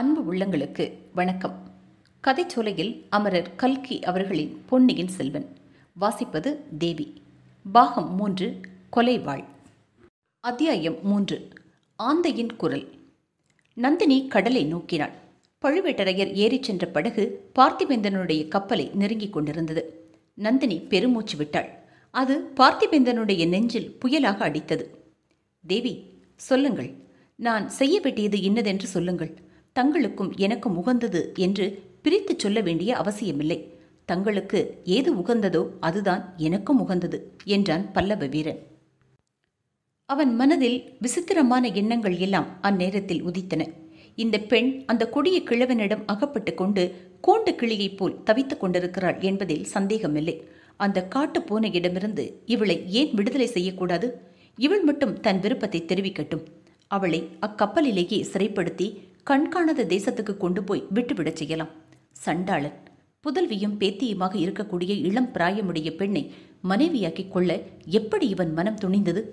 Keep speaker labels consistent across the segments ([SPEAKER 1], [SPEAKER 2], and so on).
[SPEAKER 1] அன்பு உள்ளங்களுக்கு வணக்கம் கதைச்சோலையில் அமரர் கல்கி அவர்களின் பொன்னியின் செல்வன் வாசிப்பது தேவி பாகம் மூன்று கொலைவாள் அத்தியாயம் மூன்று ஆந்தையின் குரல் நந்தினி கடலை நோக்கினாள் பழுவேட்டரையர் ஏறிச் சென்ற படகு பார்த்திபேந்தனுடைய கப்பலை நெருங்கிக் கொண்டிருந்தது நந்தினி பெருமூச்சு விட்டாள் அது பார்த்திபேந்தனுடைய நெஞ்சில் புயலாக அடித்தது தேவி சொல்லுங்கள் நான் செய்ய வேண்டியது இன்னதென்று சொல்லுங்கள் தங்களுக்கும் எனக்கும் உகந்தது என்று பிரித்துச் சொல்ல வேண்டிய அவசியமில்லை தங்களுக்கு ஏது உகந்ததோ அதுதான் எனக்கும் உகந்தது என்றான் பல்லவ வீரன் அவன் மனதில் விசித்திரமான எண்ணங்கள் எல்லாம் அந்நேரத்தில் உதித்தன இந்த பெண் அந்த கொடிய கிழவனிடம் அகப்பட்டு கொண்டு கூண்டு கிளியைப் போல் தவித்துக் கொண்டிருக்கிறாள் என்பதில் சந்தேகமில்லை அந்த காட்டு பூனையிடமிருந்து இவளை ஏன் விடுதலை செய்யக்கூடாது இவள் மட்டும் தன் விருப்பத்தை தெரிவிக்கட்டும் அவளை அக்கப்பலிலேயே சிறைப்படுத்தி கண்காணாத தேசத்துக்கு கொண்டு போய் விட்டுவிடச் செய்யலாம் சண்டாளன் புதல்வியும் பேத்தியுமாக இருக்கக்கூடிய இளம் பிராயமுடைய பெண்ணை மனைவியாக்கிக் கொள்ள எப்படி இவன் மனம் துணிந்தது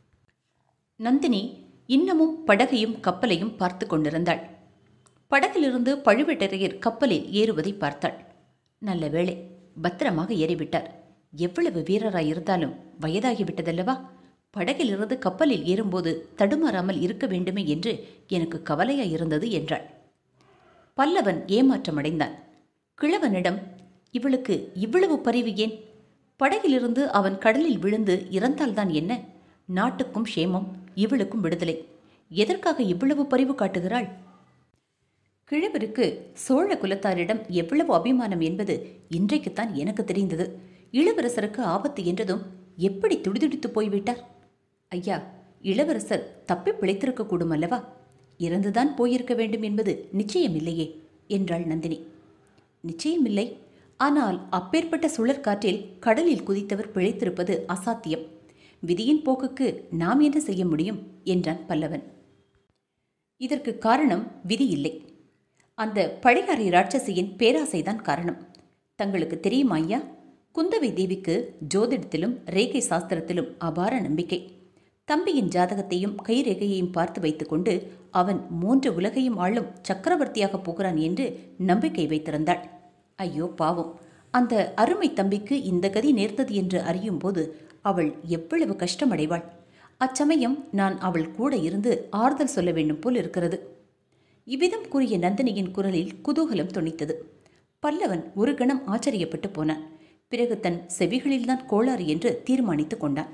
[SPEAKER 1] நந்தினி இன்னமும் படகையும் கப்பலையும் பார்த்து கொண்டிருந்தாள் படகிலிருந்து பழுவேட்டரையர் கப்பலில் ஏறுவதை பார்த்தாள் நல்ல வேளை பத்திரமாக ஏறிவிட்டார் எவ்வளவு வீரராய் இருந்தாலும் வயதாகிவிட்டதல்லவா படகிலிருந்து கப்பலில் ஏறும்போது தடுமாறாமல் இருக்க வேண்டுமே என்று எனக்கு கவலையாய் இருந்தது என்றாள் பல்லவன் ஏமாற்றமடைந்தான் கிழவனிடம் இவளுக்கு இவ்வளவு பரிவு ஏன் படகிலிருந்து அவன் கடலில் விழுந்து இறந்தால்தான் என்ன நாட்டுக்கும் க்ஷேமம் இவளுக்கும் விடுதலை எதற்காக இவ்வளவு பரிவு காட்டுகிறாள் கிழவருக்கு சோழ குலத்தாரிடம் எவ்வளவு அபிமானம் என்பது இன்றைக்குத்தான் எனக்கு தெரிந்தது இளவரசருக்கு ஆபத்து என்றதும் எப்படி துடிதுடித்து போய்விட்டார் ஐயா இளவரசர் தப்பி பிழைத்திருக்க கூடும் அல்லவா இறந்துதான் போயிருக்க வேண்டும் என்பது நிச்சயமில்லையே என்றாள் நந்தினி நிச்சயமில்லை ஆனால் அப்பேற்பட்ட சுழற்காற்றில் கடலில் குதித்தவர் பிழைத்திருப்பது அசாத்தியம் விதியின் போக்குக்கு நாம் என்ன செய்ய முடியும் என்றான் பல்லவன் இதற்கு காரணம் விதி இல்லை அந்த பழையாறை ராட்சசியின் பேராசைதான் காரணம் தங்களுக்கு தெரியுமா ஐயா குந்தவை தேவிக்கு ஜோதிடத்திலும் ரேகை சாஸ்திரத்திலும் அபார நம்பிக்கை தம்பியின் ஜாதகத்தையும் கைரேகையையும் பார்த்து வைத்துக்கொண்டு அவன் மூன்று உலகையும் ஆளும் சக்கரவர்த்தியாக போகிறான் என்று நம்பிக்கை வைத்திருந்தாள் ஐயோ பாவம் அந்த அருமை தம்பிக்கு இந்த கதி நேர்ந்தது என்று அறியும் போது அவள் எவ்வளவு கஷ்டமடைவாள் அச்சமயம் நான் அவள் கூட இருந்து ஆறுதல் சொல்ல வேண்டும் போல் இருக்கிறது இவ்விதம் கூறிய நந்தினியின் குரலில் குதூகலம் துணித்தது பல்லவன் ஒரு கணம் ஆச்சரியப்பட்டு போனான் பிறகு தன் செவிகளில்தான் கோளாறு என்று தீர்மானித்துக் கொண்டான்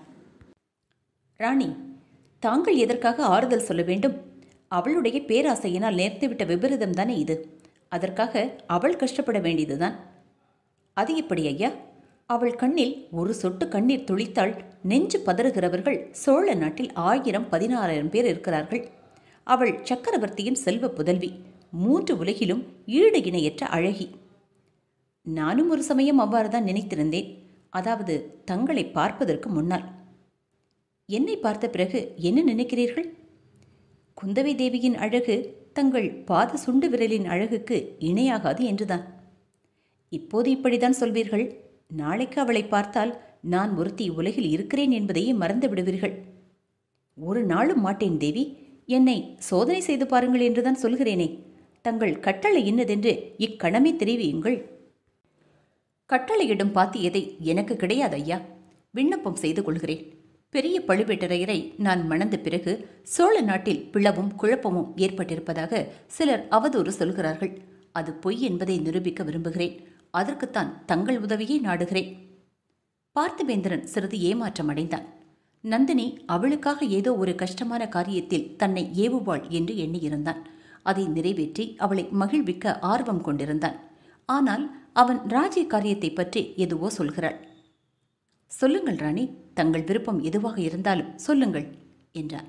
[SPEAKER 1] ராணி தாங்கள் எதற்காக ஆறுதல் சொல்ல வேண்டும் அவளுடைய பேராசையினால் நேர்த்துவிட்ட விபரீதம் தானே இது அதற்காக அவள் கஷ்டப்பட வேண்டியதுதான் அது எப்படி ஐயா அவள் கண்ணில் ஒரு சொட்டு கண்ணீர் துளித்தால் நெஞ்சு பதறுகிறவர்கள் சோழ நாட்டில் ஆயிரம் பதினாறாயிரம் பேர் இருக்கிறார்கள் அவள் சக்கரவர்த்தியின் செல்வ புதல்வி மூன்று உலகிலும் ஈடு இணையற்ற அழகி நானும் ஒரு சமயம் அவ்வாறு தான் நினைத்திருந்தேன் அதாவது தங்களை பார்ப்பதற்கு முன்னால் என்னை பார்த்த பிறகு என்ன நினைக்கிறீர்கள் குந்தவை தேவியின் அழகு தங்கள் பாத சுண்டு விரலின் அழகுக்கு இணையாகாது என்றுதான் இப்போது இப்படிதான் சொல்வீர்கள் நாளைக்கு அவளை பார்த்தால் நான் ஒருத்தி உலகில் இருக்கிறேன் என்பதையே மறந்து விடுவீர்கள் ஒரு நாளும் மாட்டேன் தேவி என்னை சோதனை செய்து பாருங்கள் என்றுதான் சொல்கிறேனே தங்கள் கட்டளை இன்னதென்று இக்கணமே தெரிவியுங்கள் கட்டளையிடும் பாத்தியதை எனக்கு கிடையாது ஐயா விண்ணப்பம் செய்து கொள்கிறேன் பெரிய பழுவேட்டரையரை நான் மணந்த பிறகு சோழ நாட்டில் பிளவும் குழப்பமும் ஏற்பட்டிருப்பதாக சிலர் அவதூறு சொல்கிறார்கள் அது பொய் என்பதை நிரூபிக்க விரும்புகிறேன் அதற்குத்தான் தங்கள் உதவியை நாடுகிறேன் பார்த்திபேந்திரன் சிறிது ஏமாற்றம் அடைந்தான் நந்தினி அவளுக்காக ஏதோ ஒரு கஷ்டமான காரியத்தில் தன்னை ஏவுவாள் என்று எண்ணியிருந்தான் அதை நிறைவேற்றி அவளை மகிழ்விக்க ஆர்வம் கொண்டிருந்தான் ஆனால் அவன் ராஜ்ய காரியத்தை பற்றி எதுவோ சொல்கிறாள் சொல்லுங்கள் ராணி தங்கள் விருப்பம் எதுவாக இருந்தாலும் சொல்லுங்கள் என்றான்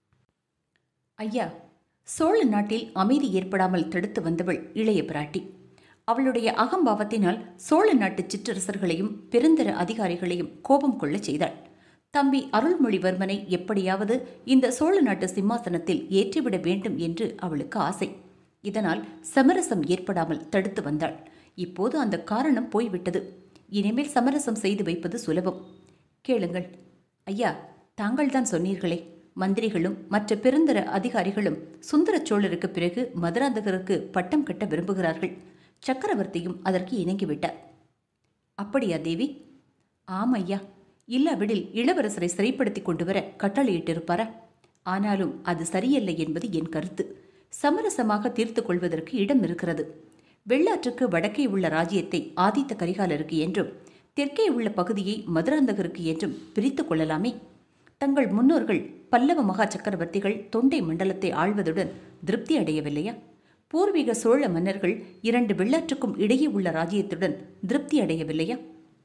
[SPEAKER 1] ஐயா சோழ நாட்டில் அமைதி ஏற்படாமல் தடுத்து வந்தவள் இளைய பிராட்டி அவளுடைய அகம்பாவத்தினால் சோழ நாட்டு சிற்றரசர்களையும் பெருந்தர அதிகாரிகளையும் கோபம் கொள்ளச் செய்தாள் தம்பி அருள்மொழிவர்மனை எப்படியாவது இந்த சோழ நாட்டு சிம்மாசனத்தில் ஏற்றிவிட வேண்டும் என்று அவளுக்கு ஆசை இதனால் சமரசம் ஏற்படாமல் தடுத்து வந்தாள் இப்போது அந்த காரணம் போய்விட்டது இனிமேல் சமரசம் செய்து வைப்பது சுலபம் கேளுங்கள் ஐயா தாங்கள்தான் சொன்னீர்களே மந்திரிகளும் மற்ற பெருந்தர அதிகாரிகளும் சுந்தர சோழருக்கு பிறகு மதுராந்தகருக்கு பட்டம் கட்ட விரும்புகிறார்கள் சக்கரவர்த்தியும் அதற்கு இணங்கிவிட்டார் அப்படியா தேவி ஆம் ஐயா இல்லாவிடில் இளவரசரை சிறைப்படுத்தி கொண்டு வர கட்டளையிட்டிருப்பாரா ஆனாலும் அது சரியல்ல என்பது என் கருத்து சமரசமாக தீர்த்து கொள்வதற்கு இடம் இருக்கிறது வெள்ளாற்றுக்கு வடக்கே உள்ள ராஜ்யத்தை ஆதித்த கரிகாலருக்கு என்றும் தெற்கே உள்ள பகுதியை மதுராந்தகருக்கு என்றும் பிரித்து கொள்ளலாமே தங்கள் முன்னோர்கள் பல்லவ மகா சக்கரவர்த்திகள் தொண்டை மண்டலத்தை ஆள்வதுடன் திருப்தி அடையவில்லையா பூர்வீக சோழ மன்னர்கள் இரண்டு வெள்ளாற்றுக்கும் இடையே உள்ள ராஜ்யத்துடன் திருப்தி அடையவில்லையா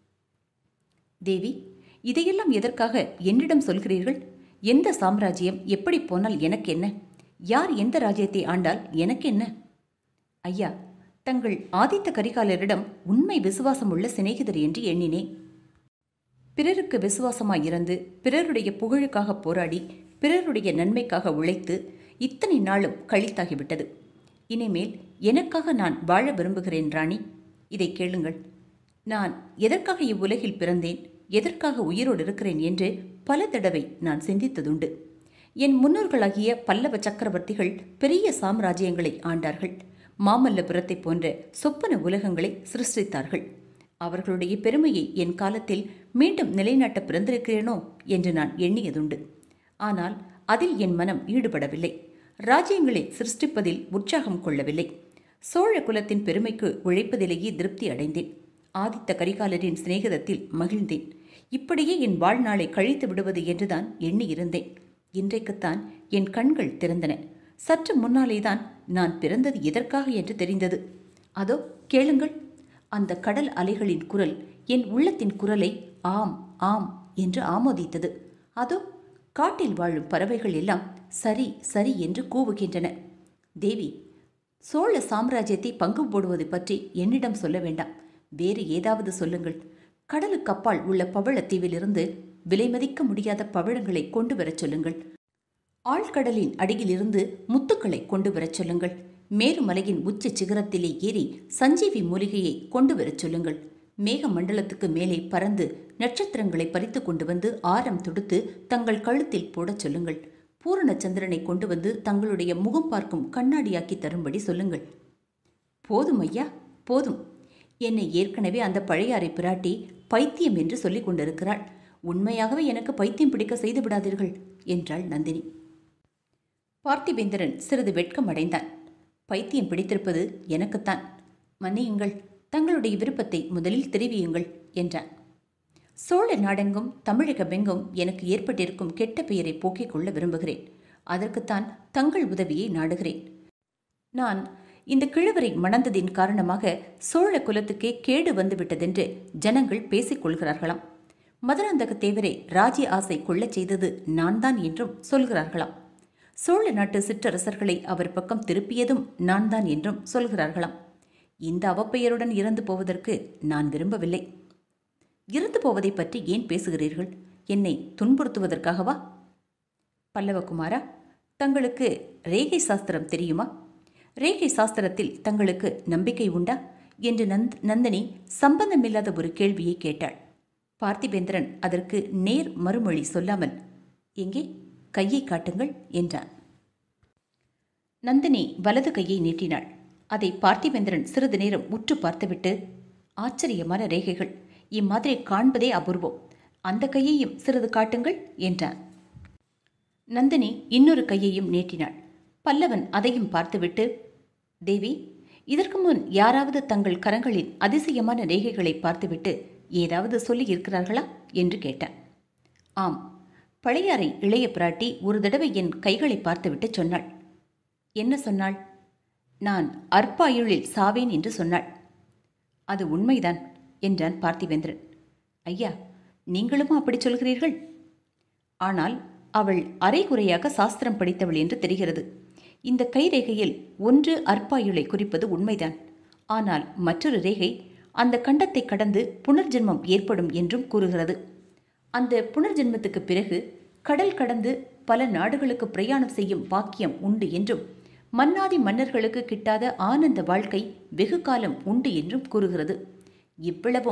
[SPEAKER 1] தேவி இதையெல்லாம் எதற்காக என்னிடம் சொல்கிறீர்கள் எந்த சாம்ராஜ்யம் எப்படி போனால் எனக்கு என்ன யார் எந்த ராஜ்யத்தை ஆண்டால் எனக்கு என்ன ஐயா தங்கள் ஆதித்த கரிகாலரிடம் உண்மை விசுவாசம் உள்ள சிநேகிதர் என்று எண்ணினேன் பிறருக்கு விசுவாசமாய் இருந்து பிறருடைய புகழுக்காக போராடி பிறருடைய நன்மைக்காக உழைத்து இத்தனை நாளும் கழித்தாகிவிட்டது இனிமேல் எனக்காக நான் வாழ விரும்புகிறேன் ராணி இதை கேளுங்கள் நான் எதற்காக இவ்வுலகில் பிறந்தேன் எதற்காக உயிரோடு இருக்கிறேன் என்று பல தடவை நான் சிந்தித்ததுண்டு என் முன்னோர்களாகிய பல்லவ சக்கரவர்த்திகள் பெரிய சாம்ராஜ்யங்களை ஆண்டார்கள் மாமல்லபுரத்தை போன்ற சொப்பன உலகங்களை சிருஷ்டித்தார்கள் அவர்களுடைய பெருமையை என் காலத்தில் மீண்டும் நிலைநாட்ட பிறந்திருக்கிறேனோ என்று நான் எண்ணியதுண்டு ஆனால் அதில் என் மனம் ஈடுபடவில்லை ராஜ்யங்களை சிருஷ்டிப்பதில் உற்சாகம் கொள்ளவில்லை சோழ குலத்தின் பெருமைக்கு உழைப்பதிலேயே திருப்தி அடைந்தேன் ஆதித்த கரிகாலரின் சிநேகிதத்தில் மகிழ்ந்தேன் இப்படியே என் வாழ்நாளை கழித்து விடுவது என்றுதான் எண்ணியிருந்தேன் இன்றைக்குத்தான் என் கண்கள் திறந்தன சற்று முன்னாலேதான் நான் பிறந்தது எதற்காக என்று தெரிந்தது அதோ கேளுங்கள் அந்த கடல் அலைகளின் குரல் என் உள்ளத்தின் குரலை ஆம் ஆம் என்று ஆமோதித்தது அதோ காட்டில் வாழும் பறவைகள் எல்லாம் சரி சரி என்று கூவுகின்றன தேவி சோழ சாம்ராஜ்யத்தை பங்கு போடுவது பற்றி என்னிடம் சொல்ல வேண்டாம் வேறு ஏதாவது சொல்லுங்கள் கடலுக்கு அப்பால் உள்ள பவளத்தீவிலிருந்து விலைமதிக்க முடியாத பவழங்களை கொண்டு வரச் சொல்லுங்கள் ஆழ்கடலின் அடியிலிருந்து முத்துக்களை கொண்டு வரச் சொல்லுங்கள் மேருமலையின் உச்ச சிகரத்திலே ஏறி சஞ்சீவி மூலிகையை கொண்டு வரச் சொல்லுங்கள் மேக மண்டலத்துக்கு மேலே பறந்து நட்சத்திரங்களை பறித்து கொண்டு வந்து ஆரம் தொடுத்து தங்கள் கழுத்தில் போடச் சொல்லுங்கள் பூரண சந்திரனை கொண்டு வந்து தங்களுடைய முகம் பார்க்கும் கண்ணாடியாக்கி தரும்படி சொல்லுங்கள் போதும் ஐயா போதும் என்னை ஏற்கனவே அந்த பழையாறை பிராட்டி பைத்தியம் என்று சொல்லிக் கொண்டிருக்கிறாள் உண்மையாகவே எனக்கு பைத்தியம் பிடிக்க செய்து விடாதீர்கள் என்றாள் நந்தினி பார்த்திபேந்திரன் சிறிது வெட்கம் அடைந்தான் பைத்தியம் பிடித்திருப்பது எனக்குத்தான் மன்னியுங்கள் தங்களுடைய விருப்பத்தை முதலில் தெரிவியுங்கள் என்றான் சோழ நாடெங்கும் தமிழகமெங்கும் எனக்கு ஏற்பட்டிருக்கும் கெட்ட பெயரை போக்கிக் கொள்ள விரும்புகிறேன் அதற்குத்தான் தங்கள் உதவியை நாடுகிறேன் நான் இந்த கிழவரை மணந்ததின் காரணமாக சோழ குலத்துக்கே கேடு வந்துவிட்டதென்று ஜனங்கள் பேசிக் கொள்கிறார்களாம் மதுராந்தக தேவரை ராஜ்ய ஆசை கொள்ளச் செய்தது நான் தான் என்றும் சொல்கிறார்களாம் சோழ நாட்டு சிற்றரசர்களை அவர் பக்கம் திருப்பியதும் நான் தான் என்றும் சொல்கிறார்களாம் இந்த அவப்பெயருடன் இறந்து போவதற்கு நான் விரும்பவில்லை இறந்து போவதை பற்றி ஏன் பேசுகிறீர்கள் என்னை துன்புறுத்துவதற்காகவா பல்லவகுமாரா தங்களுக்கு ரேகை சாஸ்திரம் தெரியுமா ரேகை சாஸ்திரத்தில் தங்களுக்கு நம்பிக்கை உண்டா என்று நந்த் நந்தினி சம்பந்தமில்லாத ஒரு கேள்வியை கேட்டாள் பார்த்திபேந்திரன் அதற்கு நேர் மறுமொழி சொல்லாமல் எங்கே கையை காட்டுங்கள் என்றான் நந்தினி வலது கையை நீட்டினாள் அதை பார்த்திபேந்திரன் சிறிது நேரம் உற்று பார்த்துவிட்டு ஆச்சரியமான ரேகைகள் இம்மாதிரி காண்பதே அபூர்வம் அந்த கையையும் சிறிது காட்டுங்கள் என்றான் நந்தினி இன்னொரு கையையும் நீட்டினாள் பல்லவன் அதையும் பார்த்துவிட்டு தேவி இதற்கு முன் யாராவது தங்கள் கரங்களின் அதிசயமான ரேகைகளை பார்த்துவிட்டு ஏதாவது சொல்லி இருக்கிறார்களா என்று கேட்டான் ஆம் பழையாறை இளைய பிராட்டி ஒரு தடவை என் கைகளை பார்த்துவிட்டு சொன்னாள் என்ன சொன்னாள் நான் அற்பாயுளில் சாவேன் என்று சொன்னாள் அது உண்மைதான் என்றான் பார்த்திவேந்திரன் ஐயா நீங்களும் அப்படி சொல்கிறீர்கள் ஆனால் அவள் அரைகுறையாக சாஸ்திரம் படித்தவள் என்று தெரிகிறது இந்த கைரேகையில் ஒன்று அற்பாயுளை குறிப்பது உண்மைதான் ஆனால் மற்றொரு ரேகை அந்த கண்டத்தை கடந்து புனர்ஜென்மம் ஏற்படும் என்றும் கூறுகிறது அந்த புனர்ஜென்மத்துக்கு பிறகு கடல் கடந்து பல நாடுகளுக்கு பிரயாணம் செய்யும் பாக்கியம் உண்டு என்றும் மன்னாதி மன்னர்களுக்கு கிட்டாத ஆனந்த வாழ்க்கை வெகு காலம் உண்டு என்றும் கூறுகிறது இவ்வளவும்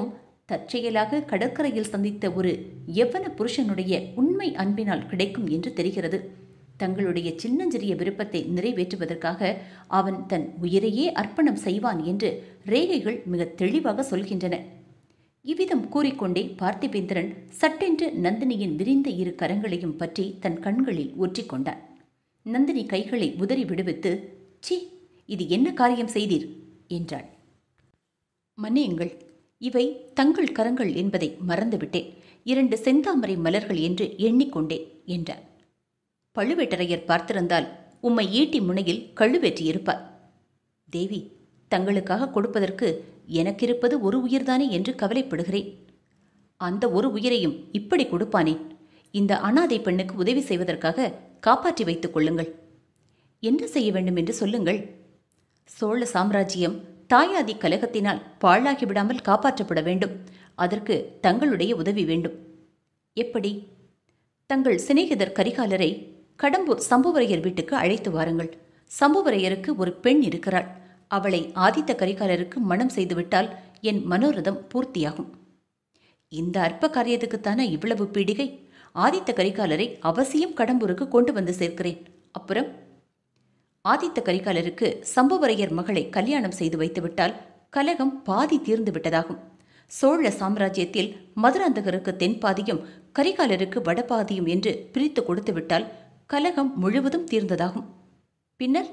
[SPEAKER 1] தற்செயலாக கடற்கரையில் சந்தித்த ஒரு எவ்வன புருஷனுடைய உண்மை அன்பினால் கிடைக்கும் என்று தெரிகிறது தங்களுடைய சின்னஞ்சிறிய விருப்பத்தை நிறைவேற்றுவதற்காக அவன் தன் உயிரையே அர்ப்பணம் செய்வான் என்று ரேகைகள் மிக தெளிவாக சொல்கின்றன இவ்விதம் கூறிக்கொண்டே பார்த்திபேந்திரன் சட்டென்று நந்தினியின் விரிந்த இரு கரங்களையும் பற்றி தன் கண்களில் ஒற்றிக்கொண்டான் நந்தினி கைகளை உதறி விடுவித்து சி இது என்ன காரியம் செய்தீர் என்றாள் மன்னியுங்கள் இவை தங்கள் கரங்கள் என்பதை மறந்துவிட்டேன் இரண்டு செந்தாமரை மலர்கள் என்று எண்ணிக்கொண்டேன் என்றார் பழுவேட்டரையர் பார்த்திருந்தால் உம்மை ஈட்டி முனையில் கழுவேற்றியிருப்பார் தேவி தங்களுக்காக கொடுப்பதற்கு எனக்கிருப்பது ஒரு உயிர்தானே என்று கவலைப்படுகிறேன் அந்த ஒரு உயிரையும் இப்படி கொடுப்பானேன் இந்த அனாதை பெண்ணுக்கு உதவி செய்வதற்காக காப்பாற்றி வைத்துக் கொள்ளுங்கள் என்ன செய்ய வேண்டும் என்று சொல்லுங்கள் சோழ சாம்ராஜ்யம் தாயாதி கலகத்தினால் பாழாகி விடாமல் காப்பாற்றப்பட வேண்டும் அதற்கு தங்களுடைய உதவி வேண்டும் எப்படி தங்கள் சிநேகிதர் கரிகாலரை கடம்பூர் சம்புவரையர் வீட்டுக்கு அழைத்து வாருங்கள் சம்புவரையருக்கு ஒரு பெண் இருக்கிறாள் அவளை ஆதித்த கரிகாலருக்கு மனம் செய்துவிட்டால் என் மனோரதம் பூர்த்தியாகும் இந்த அற்ப காரியத்துக்குத்தானே இவ்வளவு பீடிகை ஆதித்த கரிகாலரை அவசியம் கடம்பூருக்கு கொண்டு வந்து சேர்க்கிறேன் அப்புறம் ஆதித்த கரிகாலருக்கு சம்புவரையர் மகளை கல்யாணம் செய்து வைத்துவிட்டால் கலகம் பாதி தீர்ந்து விட்டதாகும் சோழ சாம்ராஜ்யத்தில் மதுராந்தகருக்கு தென்பாதியும் கரிகாலருக்கு வடபாதியும் என்று பிரித்து கொடுத்துவிட்டால் கலகம் முழுவதும் தீர்ந்ததாகும் பின்னர்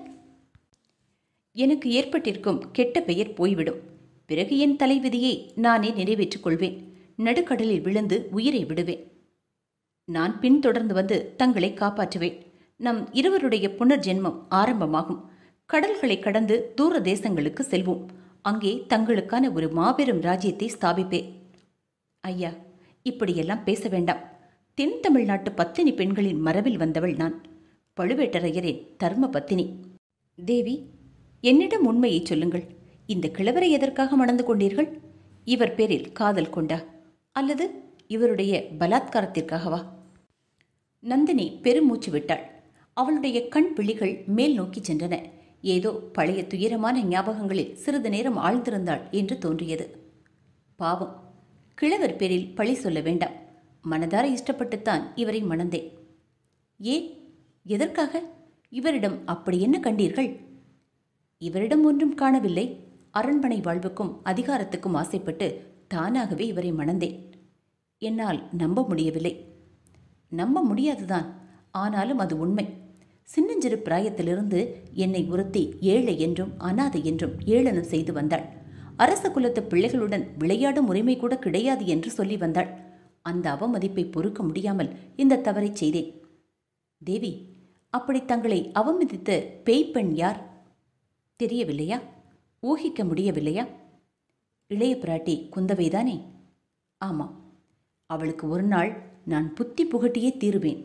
[SPEAKER 1] எனக்கு ஏற்பட்டிருக்கும் கெட்ட பெயர் போய்விடும் பிறகு என் தலைவிதியை நானே நிறைவேற்றிக் கொள்வேன் நடுக்கடலில் விழுந்து உயிரை விடுவேன் நான் பின்தொடர்ந்து வந்து தங்களை காப்பாற்றுவேன் நம் இருவருடைய புனர்ஜென்மம் ஆரம்பமாகும் கடல்களை கடந்து தூர தேசங்களுக்கு செல்வோம் அங்கே தங்களுக்கான ஒரு மாபெரும் ராஜ்யத்தை ஸ்தாபிப்பேன் ஐயா இப்படியெல்லாம் பேச வேண்டாம் தென் தமிழ்நாட்டு பத்தினி பெண்களின் மரபில் வந்தவள் நான் பழுவேட்டரையரின் தர்ம பத்தினி தேவி என்னிடம் உண்மையை சொல்லுங்கள் இந்த கிழவரை எதற்காக மணந்து கொண்டீர்கள் இவர் பேரில் காதல் கொண்டா அல்லது இவருடைய பலாத்காரத்திற்காகவா நந்தினி பெருமூச்சு விட்டாள் அவளுடைய கண் விழிகள் மேல் நோக்கிச் சென்றன ஏதோ பழைய துயரமான ஞாபகங்களில் சிறிது நேரம் ஆழ்ந்திருந்தாள் என்று தோன்றியது பாவம் கிழவர் பேரில் பழி சொல்ல வேண்டாம் மனதார இஷ்டப்பட்டுத்தான் இவரை மணந்தேன் ஏன் எதற்காக இவரிடம் அப்படி என்ன கண்டீர்கள் இவரிடம் ஒன்றும் காணவில்லை அரண்மனை வாழ்வுக்கும் அதிகாரத்துக்கும் ஆசைப்பட்டு தானாகவே இவரை மணந்தேன் என்னால் நம்ப முடியவில்லை நம்ப முடியாதுதான் ஆனாலும் அது உண்மை சின்னஞ்சிறு பிராயத்திலிருந்து என்னை உறுத்தி ஏழை என்றும் அனாதை என்றும் ஏளனம் செய்து வந்தாள் அரச குலத்து பிள்ளைகளுடன் விளையாடும் உரிமை கூட கிடையாது என்று சொல்லி வந்தாள் அந்த அவமதிப்பை பொறுக்க முடியாமல் இந்த தவறை செய்தேன் தேவி அப்படி தங்களை அவமதித்த பேய்ப்பெண் யார் தெரியவில்லையா ஊகிக்க முடியவில்லையா இளைய பிராட்டி குந்தவைதானே ஆமாம் அவளுக்கு ஒரு நாள் நான் புத்தி புகட்டியே தீருவேன்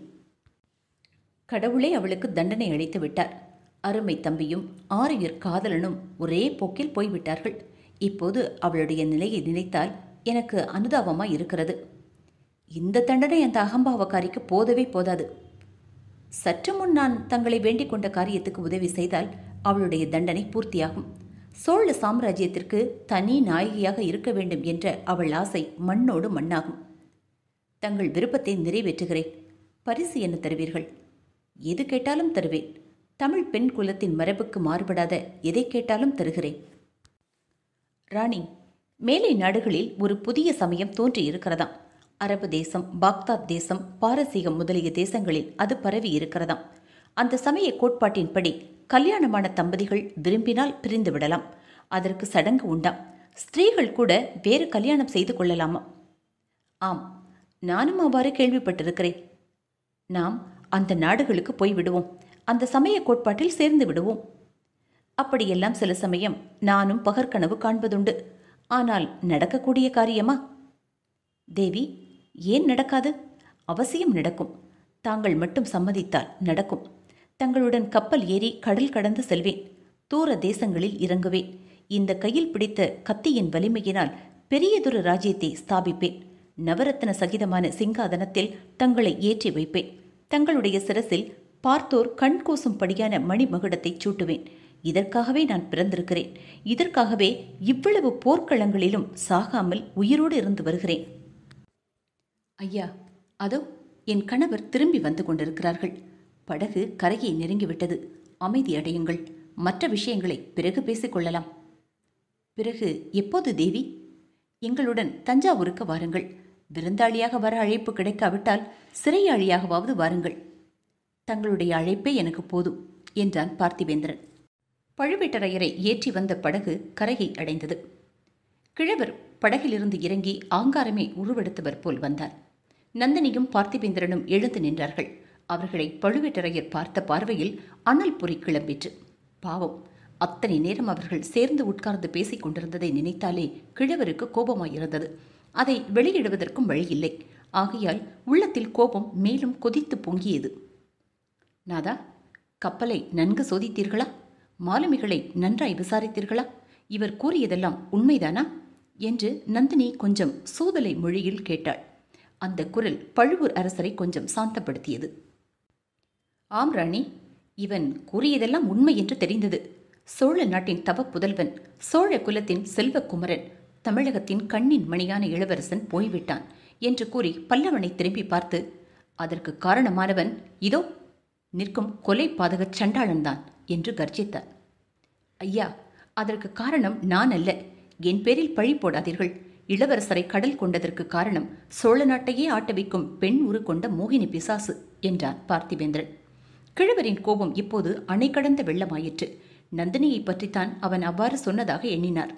[SPEAKER 1] கடவுளே அவளுக்கு தண்டனை அளித்து விட்டார் அருமை தம்பியும் ஆரியர் காதலனும் ஒரே போக்கில் போய்விட்டார்கள் இப்போது அவளுடைய நிலையை நினைத்தால் எனக்கு அனுதாபமாய் இருக்கிறது இந்த தண்டனை அந்த அகம்பாவக்காரிக்கு போதவே போதாது சற்று முன் நான் தங்களை வேண்டிக் கொண்ட காரியத்துக்கு உதவி செய்தால் அவளுடைய தண்டனை பூர்த்தியாகும் சோழ சாம்ராஜ்யத்திற்கு தனி நாயகியாக இருக்க வேண்டும் என்ற அவள் ஆசை மண்ணோடு மண்ணாகும் தங்கள் விருப்பத்தை நிறைவேற்றுகிறேன் பரிசு என்ன தருவீர்கள் எது கேட்டாலும் தருவேன் தமிழ் பெண் குலத்தின் மரபுக்கு மாறுபடாத எதை கேட்டாலும் தருகிறேன் ராணி மேலை நாடுகளில் ஒரு புதிய சமயம் தோன்றி இருக்கிறதாம் அரபு தேசம் பாக்தாத் தேசம் பாரசீகம் முதலிய தேசங்களில் அது பரவி இருக்கிறதாம் அந்த சமய கோட்பாட்டின்படி கல்யாணமான தம்பதிகள் விரும்பினால் பிரிந்து விடலாம் அதற்கு சடங்கு உண்டாம் ஸ்திரீகள் கூட வேறு கல்யாணம் செய்து கொள்ளலாமா ஆம் நானும் அவ்வாறு கேள்விப்பட்டிருக்கிறேன் நாம் அந்த நாடுகளுக்கு போய் விடுவோம் அந்த சமய கோட்பாட்டில் சேர்ந்து விடுவோம் அப்படியெல்லாம் சில சமயம் நானும் பகற்கனவு காண்பதுண்டு ஆனால் நடக்கக்கூடிய காரியமா தேவி ஏன் நடக்காது அவசியம் நடக்கும் தாங்கள் மட்டும் சம்மதித்தால் நடக்கும் தங்களுடன் கப்பல் ஏறி கடல் கடந்து செல்வேன் தூர தேசங்களில் இறங்குவேன் இந்த கையில் பிடித்த கத்தியின் வலிமையினால் பெரியதொரு ராஜ்யத்தை ஸ்தாபிப்பேன் நவரத்ன சகிதமான சிங்காதனத்தில் தங்களை ஏற்றி வைப்பேன் தங்களுடைய சிரசில் பார்த்தோர் கண் கூசும்படியான மணிமகுடத்தைச் சூட்டுவேன் இதற்காகவே நான் பிறந்திருக்கிறேன் இதற்காகவே இவ்வளவு போர்க்களங்களிலும் சாகாமல் உயிரோடு இருந்து வருகிறேன் ஐயா அதோ என் கணவர் திரும்பி வந்து கொண்டிருக்கிறார்கள் படகு கரையை நெருங்கிவிட்டது அமைதி அடையுங்கள் மற்ற விஷயங்களை பிறகு பேசிக்கொள்ளலாம் பிறகு எப்போது தேவி எங்களுடன் தஞ்சாவூருக்கு வாருங்கள் விருந்தாளியாக வர அழைப்பு கிடைக்காவிட்டால் சிறையாளியாகவாவது வாருங்கள் தங்களுடைய அழைப்பே எனக்கு போதும் என்றான் பார்த்திவேந்திரன் பழுவேட்டரையரை ஏற்றி வந்த படகு கரையை அடைந்தது கிழவர் படகிலிருந்து இறங்கி ஆங்காரமே உருவெடுத்தவர் போல் வந்தார் நந்தினியும் பார்த்திபேந்திரனும் எழுந்து நின்றார்கள் அவர்களை பழுவேட்டரையர் பார்த்த பார்வையில் அனல் பொறி கிளம்பிற்று பாவம் அத்தனை நேரம் அவர்கள் சேர்ந்து உட்கார்ந்து பேசிக் கொண்டிருந்ததை நினைத்தாலே கிழவருக்கு கோபமாயிருந்தது அதை வெளியிடுவதற்கும் வழியில்லை ஆகையால் உள்ளத்தில் கோபம் மேலும் கொதித்து பொங்கியது நாதா கப்பலை நன்கு சோதித்தீர்களா மாலுமிகளை நன்றாய் விசாரித்தீர்களா இவர் கூறியதெல்லாம் உண்மைதானா என்று நந்தினி கொஞ்சம் சூதலை மொழியில் கேட்டாள் அந்த குரல் பழுவூர் அரசரை கொஞ்சம் சாந்தப்படுத்தியது ஆம் ராணி இவன் கூறியதெல்லாம் உண்மை என்று தெரிந்தது சோழ நாட்டின் தவ புதல்வன் சோழ குலத்தின் செல்வக்குமரன் தமிழகத்தின் கண்ணின் மணியான இளவரசன் போய்விட்டான் என்று கூறி பல்லவனை திரும்பி பார்த்து அதற்கு காரணமானவன் இதோ நிற்கும் கொலை பாதக சண்டாளன்தான் என்று கர்ஜித்தார் ஐயா அதற்கு காரணம் நான் அல்ல என் பேரில் பழி போடாதீர்கள் இளவரசரை கடல் கொண்டதற்கு காரணம் சோழ நாட்டையே ஆட்ட வைக்கும் பெண் உரு கொண்ட மோகினி பிசாசு என்றான் பார்த்திபேந்திரன் கிழவரின் கோபம் இப்போது அணை கடந்த வெள்ளமாயிற்று நந்தினியை பற்றித்தான் அவன் அவ்வாறு சொன்னதாக எண்ணினார்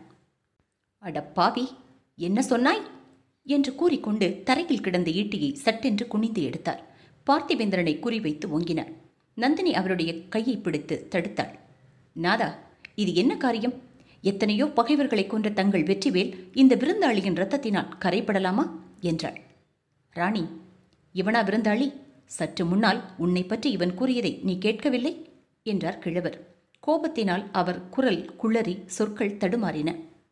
[SPEAKER 1] அட பாவி என்ன சொன்னாய் என்று கூறிக்கொண்டு தரையில் கிடந்த ஈட்டியை சட்டென்று குனிந்து எடுத்தார் பார்த்திபேந்திரனை குறிவைத்து ஓங்கினார் நந்தினி அவருடைய கையை பிடித்து தடுத்தாள் நாதா இது என்ன காரியம் எத்தனையோ பகைவர்களை கொன்ற தங்கள் வெற்றிவேல் இந்த விருந்தாளியின் இரத்தத்தினால் கரைப்படலாமா என்றாள் ராணி இவனா விருந்தாளி சற்று முன்னால் உன்னை பற்றி இவன் கூறியதை நீ கேட்கவில்லை என்றார் கிழவர் கோபத்தினால் அவர் குரல் குளறி சொற்கள் தடுமாறின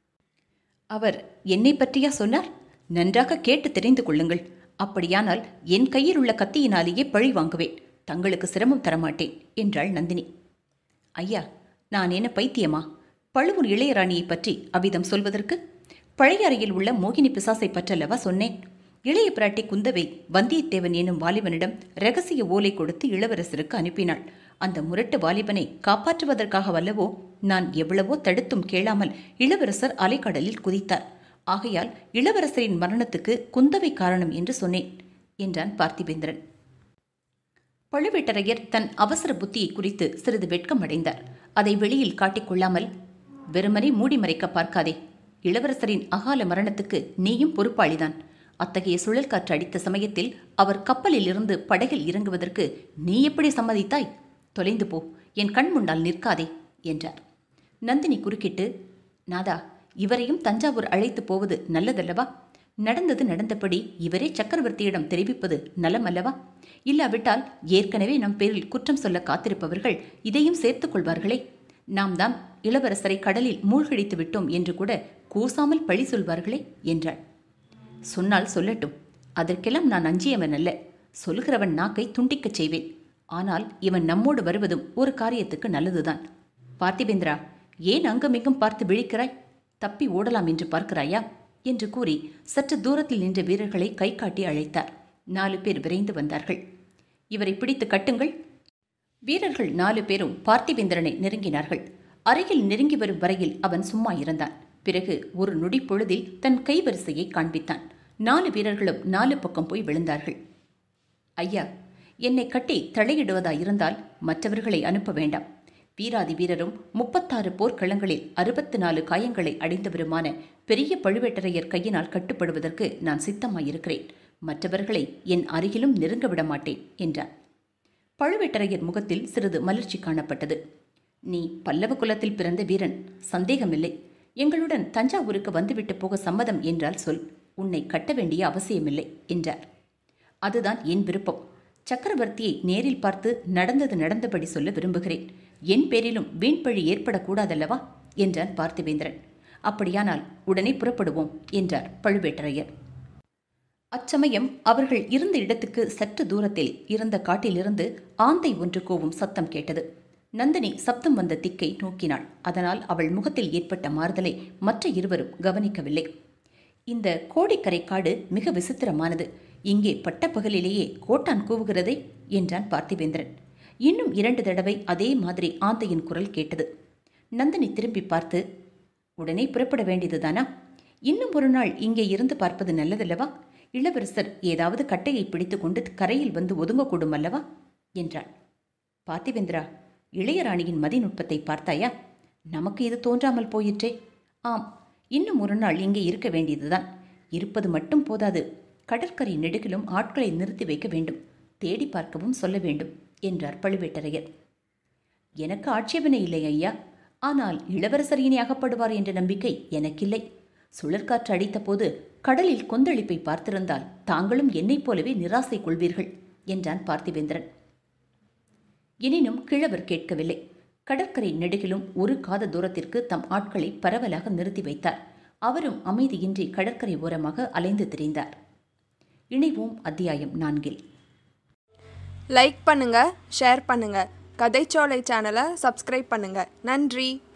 [SPEAKER 1] அவர் என்னை பற்றியா சொன்னார் நன்றாக கேட்டு தெரிந்து கொள்ளுங்கள் அப்படியானால் என் கையில் உள்ள கத்தியினாலேயே பழி வாங்குவேன் தங்களுக்கு சிரமம் தரமாட்டேன் என்றாள் நந்தினி ஐயா நான் என்ன பைத்தியமா பழுவூர் இளையராணியை பற்றி அவ்விதம் சொல்வதற்கு பழைய அறையில் உள்ள மோகினி பிசாசை பற்றல்லவா சொன்னேன் இளைய பிராட்டி குந்தவை வந்தியத்தேவன் என்னும் வாலிபனிடம் ரகசிய ஓலை கொடுத்து இளவரசருக்கு அனுப்பினாள் அந்த முரட்டு வாலிபனை காப்பாற்றுவதற்காக வல்லவோ நான் எவ்வளவோ தடுத்தும் கேளாமல் இளவரசர் அலைக்கடலில் குதித்தார் ஆகையால் இளவரசரின் மரணத்துக்கு குந்தவை காரணம் என்று சொன்னேன் என்றான் பார்த்திபேந்திரன் பழுவேட்டரையர் தன் அவசர புத்தியை குறித்து சிறிது வெட்கம் அடைந்தார் அதை வெளியில் காட்டிக்கொள்ளாமல் வெறுமனே மூடி மறைக்க பார்க்காதே இளவரசரின் அகால மரணத்துக்கு நீயும் பொறுப்பாளிதான் அத்தகைய சுழல் காற்று அடித்த சமயத்தில் அவர் கப்பலில் இருந்து படகில் இறங்குவதற்கு நீ எப்படி சம்மதித்தாய் தொலைந்து போ என் கண் முன்னால் நிற்காதே என்றார் நந்தினி குறுக்கிட்டு நாதா இவரையும் தஞ்சாவூர் அழைத்து போவது நல்லதல்லவா நடந்தது நடந்தபடி இவரே சக்கரவர்த்தியிடம் தெரிவிப்பது நலம் அல்லவா இல்லாவிட்டால் ஏற்கனவே நம் பேரில் குற்றம் சொல்ல காத்திருப்பவர்கள் இதையும் சேர்த்துக் கொள்வார்களே நாம் தான் இளவரசரை கடலில் மூழ்கடித்து விட்டோம் என்று கூட கூசாமல் பழி சொல்வார்களே என்றாள் சொன்னால் சொல்லட்டும் அதற்கெல்லாம் நான் அஞ்சியவன் அல்ல சொல்கிறவன் நாக்கை துண்டிக்கச் செய்வேன் ஆனால் இவன் நம்மோடு வருவதும் ஒரு காரியத்துக்கு நல்லதுதான் பார்த்திபேந்திரா ஏன் அங்குமிங்கும் பார்த்து விழிக்கிறாய் தப்பி ஓடலாம் என்று பார்க்கிறாயா என்று கூறி சற்று தூரத்தில் நின்ற வீரர்களை கை காட்டி அழைத்தார் நாலு பேர் விரைந்து வந்தார்கள் இவரை பிடித்து கட்டுங்கள் வீரர்கள் நாலு பேரும் பார்த்திபேந்திரனை நெருங்கினார்கள் அருகில் நெருங்கி வரும் வரையில் அவன் சும்மா இருந்தான் பிறகு ஒரு நொடி பொழுதில் தன் கைவரிசையை காண்பித்தான் நாலு வீரர்களும் நாலு பக்கம் போய் விழுந்தார்கள் ஐயா என்னை கட்டி தலையிடுவதா இருந்தால் மற்றவர்களை அனுப்ப வேண்டாம் வீராதி வீரரும் முப்பத்தாறு போர்க்களங்களில் அறுபத்து நாலு காயங்களை அடைந்தவருமான பெரிய பழுவேட்டரையர் கையினால் கட்டுப்படுவதற்கு நான் சித்தமாயிருக்கிறேன் மற்றவர்களை என் அருகிலும் நெருங்க விட மாட்டேன் என்றார் பழுவேட்டரையர் முகத்தில் சிறிது மலர்ச்சி காணப்பட்டது நீ பல்லவ குலத்தில் பிறந்த வீரன் சந்தேகமில்லை எங்களுடன் தஞ்சாவூருக்கு வந்துவிட்டு போக சம்மதம் என்றால் சொல் உன்னை கட்ட வேண்டிய அவசியமில்லை என்றார் அதுதான் என் விருப்பம் சக்கரவர்த்தியை நேரில் பார்த்து நடந்தது நடந்தபடி சொல்ல விரும்புகிறேன் என் பேரிலும் வீண்பழி ஏற்படக்கூடாதல்லவா என்றான் பார்த்திவேந்திரன் அப்படியானால் உடனே புறப்படுவோம் என்றார் பழுவேட்டரையர் அச்சமயம் அவர்கள் இருந்த இடத்துக்கு சற்று தூரத்தில் இருந்த காட்டிலிருந்து ஆந்தை ஒன்று கூவும் சத்தம் கேட்டது நந்தினி சப்தம் வந்த திக்கை நோக்கினாள் அதனால் அவள் முகத்தில் ஏற்பட்ட மாறுதலை மற்ற இருவரும் கவனிக்கவில்லை இந்த கோடிக்கரை காடு மிக விசித்திரமானது இங்கே பட்டப்பகலிலேயே கோட்டான் கூவுகிறதே என்றான் பார்த்திவேந்திரன் இன்னும் இரண்டு தடவை அதே மாதிரி ஆந்தையின் குரல் கேட்டது நந்தினி திரும்பி பார்த்து உடனே புறப்பட வேண்டியதுதானா இன்னும் ஒரு நாள் இங்கே இருந்து பார்ப்பது நல்லதல்லவா இளவரசர் ஏதாவது கட்டையை பிடித்துக்கொண்டு கரையில் வந்து ஒதுங்கக்கூடும் அல்லவா என்றாள் பார்த்திவேந்திரா இளையராணியின் மதிநுட்பத்தை பார்த்தாயா நமக்கு இது தோன்றாமல் போயிற்றே ஆம் இன்னும் ஒரு நாள் இங்கே இருக்க வேண்டியதுதான் இருப்பது மட்டும் போதாது கடற்கரை நெடுகிலும் ஆட்களை நிறுத்தி வைக்க வேண்டும் தேடி பார்க்கவும் சொல்ல வேண்டும் என்றார் பழுவேட்டரையர் எனக்கு ஆட்சேபனை இல்லை ஐயா ஆனால் இளவரசர் இனி அகப்படுவார் என்ற நம்பிக்கை எனக்கில்லை சுழற்காற்று அடித்தபோது கடலில் கொந்தளிப்பை பார்த்திருந்தால் தாங்களும் என்னைப் போலவே நிராசை கொள்வீர்கள் என்றான் பார்த்திவேந்திரன் எனினும் கிழவர் கேட்கவில்லை கடற்கரை நெடுகிலும் ஒரு காத தூரத்திற்கு தம் ஆட்களை பரவலாக நிறுத்தி வைத்தார் அவரும் அமைதியின்றி கடற்கரை ஓரமாக அலைந்து திரிந்தார் இணைவோம் அத்தியாயம் நான்கில்
[SPEAKER 2] லைக் பண்ணுங்க ஷேர் பண்ணுங்க கதைச்சோலை சேனலை சப்ஸ்கிரைப் பண்ணுங்க நன்றி